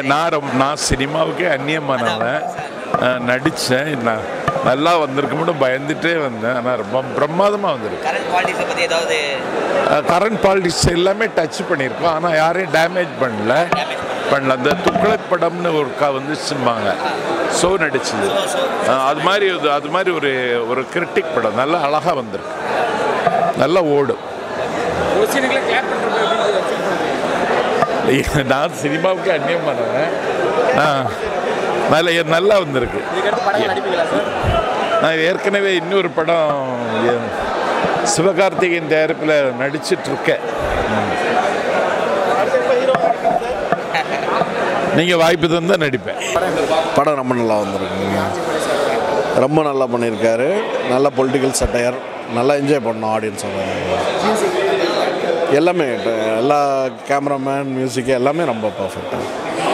நான் ரொம்ப நான் சினிமாவுக்கே அந்நியமானவன் நடித்தேன் நான் நல்லா வந்திருக்கும்னு பயந்துட்டே வந்தேன் ஆனால் ரொம்ப பிரமாதமாக வந்திருக்கு கரண்ட் பாலிடிக்ஸை பற்றி ஏதாவது கரண்ட் பாலிடிக்ஸ் எல்லாமே டச் பண்ணியிருக்கோம் ஆனால் யாரையும் டேமேஜ் பண்ணல பண்ணல அந்த துக்ளக் படம்னு ஒரு க வந்துச்சும்பாங்க ஸோ நடிச்சது அஹ் அது மாதிரி இது- அது மாதிரி ஒரு ஒரு கிரிட்டிக் படம் நல்லா அழகாக வந்திருக்கு நல்லா ஓடும் ஒரு சீனுக்குள்ள கிளாப் பண்ணுறப்ப நான் சினிமாவுக்கு அந்நியமானவன் ஆ நல்ல நல்லா வந்திருக்கு இதுக்கடுத்து படம் நடிப்பீங்களா சார் நான் ஏற்கனவே இன்னொரு படம் எ- சிவகார்த்திகேயன் தயாரிப்பில் நடிச்சிட்டு இருக்கேன் நீங்கள் வாய்ப்பு தந்தால் நடிப்பேன் படம் ரொம்ப நல்லா வந்திருக்குங்க ரொம்ப நல்லா பண்ணியிருக்காரு நல்ல பொலிட்டிக்கல் சட்டையர் நல்லா என்ஜாய் பண்ணோம் ஆடியன்ஸோட எல்லாமே இப்ப எல்லா கேமராமேன் மியூசிக் எல்லாமே ரொம்ப பர்ஃபெக்டாக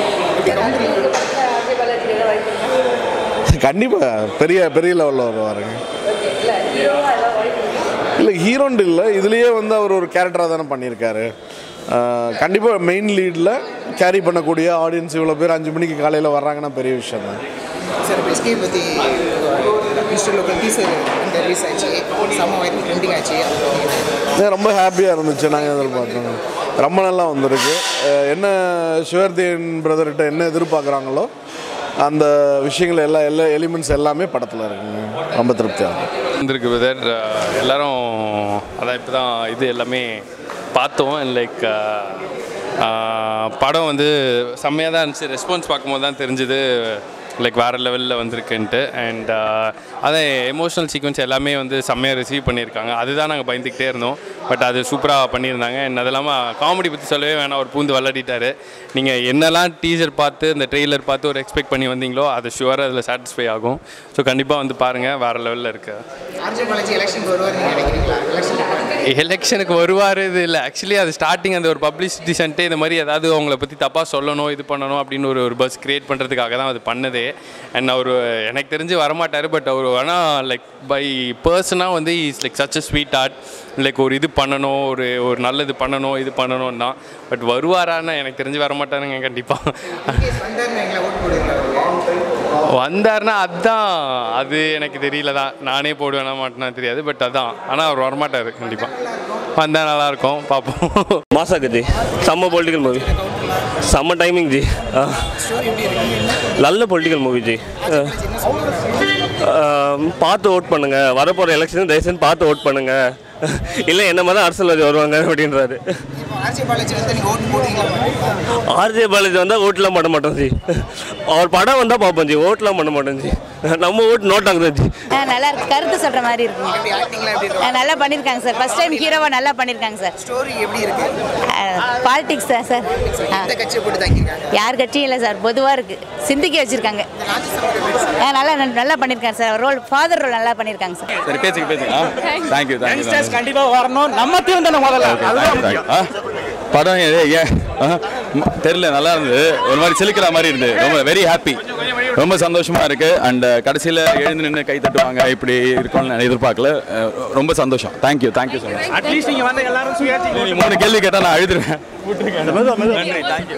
கண்டிப்பாக பெரிய பெரிய லெவலில் வருவாருங்க இல்லை ஹீரோன்ட்டு இல்லை இதுலேயே வந்து அவர் ஒரு கேரக்டராக தானே பண்ணியிருக்காரு கண்டிப்பாக மெயின் லீடில் கேரி பண்ணக்கூடிய ஆடியன்ஸ் இவ்வளோ பேர் அஞ்சு மணிக்கு காலையில் வர்றாங்கன்னா பெரிய விஷயம் தான் சார் இப்போ எஸ்கே பற்றி மிஸ்டர் லோக்கல் டீசர் இந்த ரிலீஸ் ஆச்சு செம்ம வயது ட்ரெண்டிங் ஆச்சு ஏன் ரொம்ப ஹாப்பியாக இருந்துச்சு நாங்கள் எதிர்பார்த்தோம் ரொம்ப நல்லா வந்திருக்கு அஹ் என்ன சிவர்தீன் பிரதர்கிட்ட என்ன எதிர்பார்க்குறாங்களோ அந்த விஷயங்கள் எல்லா எல்லா எலிமெண்ட்ஸ் எல்லாமே படத்தில் இருக்குங்க ரொம்ப திருப்தியாக இருக்கு வந்திருக்கு பிரதர் எல்லாரும் அதான் இப்போ தான் இது எல்லாமே பார்த்தோம் லைக் படம் வந்து செம்மையாக தான் இருந்துச்சு ரெஸ்பான்ஸ் பார்க்கும்போது தான் தெரிஞ்சுது லைக் வேறு லெவலில் வந்திருக்குன்ட்டு அண்ட் அதான் எமோஷனல் சீக்வன்ஸ் எல்லாமே வந்து செம்மையாக ரிசீவ் பண்ணியிருக்காங்க அதுதான் நாங்கள் பயந்துக்கிட்டே இருந்தோம் பட் அது சூப்பராக பண்ணியிருந்தாங்க அண்ட் அது இல்லாமல் காமெடி பற்றி சொல்லவே வேணாம் ஒரு பூந்து விளையாடிட்டாரு நீங்கள் என்னெல்லாம் டீசர் பார்த்து இந்த ட்ரெய்லர் பார்த்து ஒரு எக்ஸ்பெக்ட் பண்ணி வந்தீங்களோ அது ஷுவராக அதில் சாட்டிஸ்ஃபை ஆகும் ஸோ கண்டிப்பாக வந்து பாருங்கள் வேறு லெவலில் இருக்கு ஆர்ஜே பாலாஜி எலெக்ஷனுக்கு வருவார் நீங்கள் நினைக்கிறீங்களா எலெக்ஷன் எலெக்ஷனுக்கு வருவார் இது இல்லை ஆக்சுவலி அது ஸ்டார்டிங் அந்த ஒரு பப்ளிசிட்டி சென்ட்டு இந்த மாதிரி ஏதாவது அவங்கள பற்றி தப்பாக சொல்லணும் இது பண்ணணும் அப்படின்னு ஒரு ஒரு பஸ் கிரியேட் பண்ணுறதுக்காக தான் அது பண்ணதே அண்ட் அவர் எனக்கு தெரிஞ்சு வரமாட்டார் பட் அவர் வேணால் லைக் பை பர்சனாக வந்து is like such a sweetheart like ஒரு இது பண்ணணும் ஒரு ஒரு நல்லது பண்ணணும் இது பண்ணணும் தான் பட் வருவாரான்னு எனக்கு தெரிஞ்சு வரமாட்டாருங்க கண்டிப்பாக வந்தார் எங்களை ஓட்டு போடுவீங்களா வந்தார்னா அதான் அது எனக்கு தெரியல தான் நானே போடுவேனா மாட்டேனா தெரியாது பட் அதான் ஆனால் அவர் வரமாட்டார் கண்டிப்பாக வந்தால் நல்லாயிருக்கும் பார்ப்போம் மாசா ஜி செம்ம பொலிட்டிக்கல் மூவி செம்ம டைமிங் ஜி ஆ. நல்ல பொலிட்டிக்கல் மூவி ஜி ஆ. ஆம், பார்த்து ஓட் பண்ணுங்க வரப்போகிற எலெக்ஷன் தயவுசெய்து பார்த்து ஓட் பண்ணுங்க இல்லை என்ன மாதிரி தான் அரசியல்வாதி வருவாங்க அப்படின்றாரு இப்போ ஆர்ஜே பாலாஜி வந்து நீங்கள் ஓட்டு போடுவீங்களா ஆர்ஜே பாலாஜி வந்தால் ஓட்டெலாம் பண்ண மாட்டோம் ஜி அவர் படம் வந்தால் பார்ப்போம் ஜி ஓட்டெலாம் பண்ண மாட்டோம் ஜி நம்ம ஓட்டு நோட் ஆகுது ஜி ஆ, நல்லா இருக்கு கருத்து சொல்ற மாதிரி இருக்குங்க எப்படி ஆக்டிங்லாம் எப்படி ஆ, இருக்கு நல்லா பண்ணியிருக்காங்க சார் ஃபர்ஸ்ட் டைம் ஹீரோவா நல்லா பண்ணியிருக்காங்க சார் ஸ்டோரி எப்படி இருக்கு பாலிடிக்ஸ் தான் சார் ஆ, எந்த கட்சியை போட்டு தாங்கியிருக்காங்க யார் கட்சியும் இல்லை சார் பொதுவாக இருக்கு சிந்திக்க வச்சிருக்காங்க ஆ, நல்லா நல்லா பண்ணியிருக்காங்க சார் ரோல் ஃபாதர் ரோல் நல்லா பண்ணியிருக்காங்க சார் சரி பேசுங்க பேசுங்க தேங்க்யூ தேங்க்யூ யங்ஸ்டர்ஸ் கண்டிப்பாக வரணும் நம்ம தீம் தானே முதல்ல அதுதான் முக்கியம் படம் ஏ ஏ ஆ, ம், தெரியல நல்லா இருந்தது ஒரு மாதிரி சிலுக்கிற மாதிரி இருந்தது ரொம்ப வெரி ஹாப்பி ரொம்ப சந்தோஷமா இருக்கு அண்ட் கடைசியில் எழுந்து நின்று கை தட்டுவாங்க இப்படி இருக்கும்னு நான் எதிர்பார்க்கல அஹ், ரொம்ப சந்தோஷம் thank you thank you so much at least நீங்கள் வந்து எல்லாரும் சுயாட்சி நீ மூணு கேள்வி கேட்டால் நான் அழுதுருவேன் நன்றி தேங்க்யூ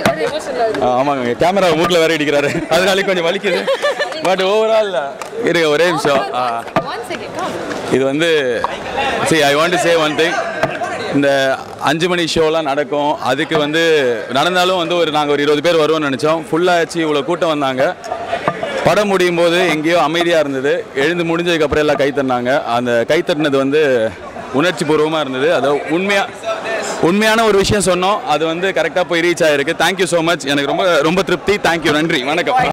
ஆமாங்க கேமரா மூக்கில் வேற இடிக்கிறாரு அதனால கொஞ்சம் வலிக்குது பட் ஓவரால் இருங்க ஒரே நிமிஷம் ஆ. இது வந்து see I want to say one thing இந்த அஞ்சு மணி ஷோலாம் நடக்கும் அதுக்கு வந்து நடந்தாலும் வந்து ஒரு நாங்கள் ஒரு இருபது பேர் வருவோம்னு நினச்சோம் ஃபுல்லாகிடுச்சு இவ்வளோ கூட்டம் வந்தாங்க படம் முடியும் போது எங்கேயோ அமைதியாக இருந்தது எழுந்து முடிஞ்சதுக்கப்புறம் எல்லாம் கை தட்டினாங்க அந்த கை தட்டினது வந்து உணர்ச்சி பூர்வமாக இருந்தது அது உண்மையாக உண்மையான ஒரு விஷயம் சொன்னோம் அது வந்து கரெக்டாக போய் ரீச் ஆகிருக்கு தேங்க்யூ ஸோ மச் எனக்கு ரொம்ப ரொம்ப திருப்தி தேங்க்யூ நன்றி வணக்கம்